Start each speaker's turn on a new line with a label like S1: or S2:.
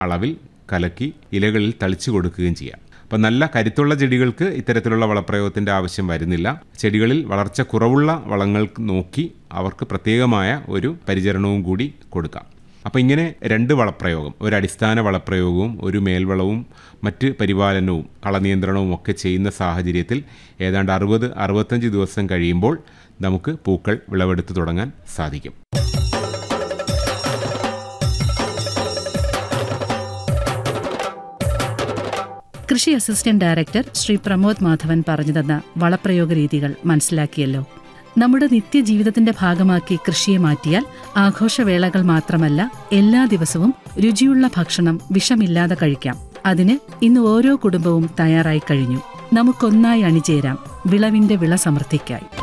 S1: അളവിൽ കലക്കി ഇലകളിൽ തളിച്ചു കൊടുക്കുകയും ചെയ്യാം അപ്പം നല്ല കരുത്തുള്ള ചെടികൾക്ക് ഇത്തരത്തിലുള്ള വളപ്രയോഗത്തിൻ്റെ ആവശ്യം വരുന്നില്ല ചെടികളിൽ വളർച്ച കുറവുള്ള വളങ്ങൾ നോക്കി അവർക്ക് പ്രത്യേകമായ ഒരു പരിചരണവും കൂടി കൊടുക്കാം അപ്പോൾ ഇങ്ങനെ രണ്ട് വളപ്രയോഗം ഒരു അടിസ്ഥാന വളപ്രയോഗവും ഒരു മേൽവളവും മറ്റ് പരിപാലനവും കളനിയന്ത്രണവും ഒക്കെ ചെയ്യുന്ന സാഹചര്യത്തിൽ ഏതാണ്ട് അറുപത് അറുപത്തഞ്ച് ദിവസം കഴിയുമ്പോൾ നമുക്ക് പൂക്കൾ വിളവെടുത്ത് തുടങ്ങാൻ സാധിക്കും
S2: കൃഷി അസിസ്റ്റന്റ് ഡയറക്ടർ ശ്രീ പ്രമോദ് മാധവൻ പറഞ്ഞു തന്ന വളപ്രയോഗ രീതികൾ മനസ്സിലാക്കിയല്ലോ നമ്മുടെ നിത്യജീവിതത്തിന്റെ ഭാഗമാക്കി കൃഷിയെ മാറ്റിയാൽ ആഘോഷവേളകൾ മാത്രമല്ല എല്ലാ ദിവസവും രുചിയുള്ള ഭക്ഷണം വിഷമില്ലാതെ കഴിക്കാം അതിന് ഇന്ന് ഓരോ കുടുംബവും തയ്യാറായി കഴിഞ്ഞു നമുക്കൊന്നായി അണിചേരാം വിളവിന്റെ വിള സമൃദ്ധിക്കായി